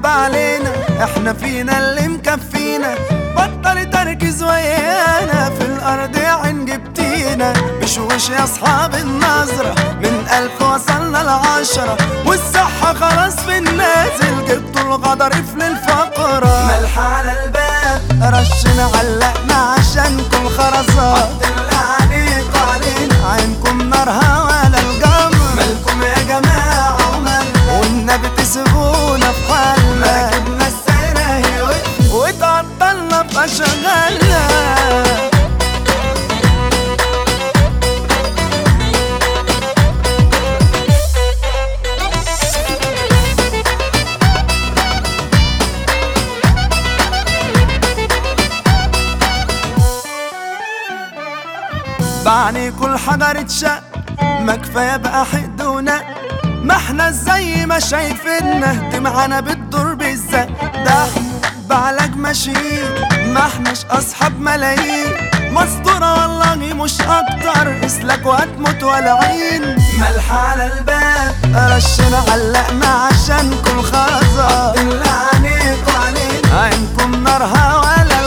علينا احنا فينا اللي مكفينا بطل تركز ويانا في الارض عين جبتينا بشوش يا اصحاب النظرة من الف وصلنا لعشرة والصحة خلاص في النازل جبتوا الغدر في الفقرة ملح على الباب رشنا علقنا عشانكم خرزات عليكم علينا عينكم نارها ولا الجمر مالكم يا جماعة ومالنا والنبي تسيبونا في حالنا ركبنا السيرة هي وقفت وتعطلنا بأشغالنا بعني كل حجر اتشق ما كفايه بقى حقد ونق ما احنا زي ما شايفيننا دي معانا بتدور بالزق ده احنا بعلاج ماشيين ما احناش اصحاب ملايين مسطورة والله مش اكتر اسلك وهتموت ولا عين ملح على الباب رشنا علقنا عشانكم خرزة اللي عليكم علينا عينكم نارها ولا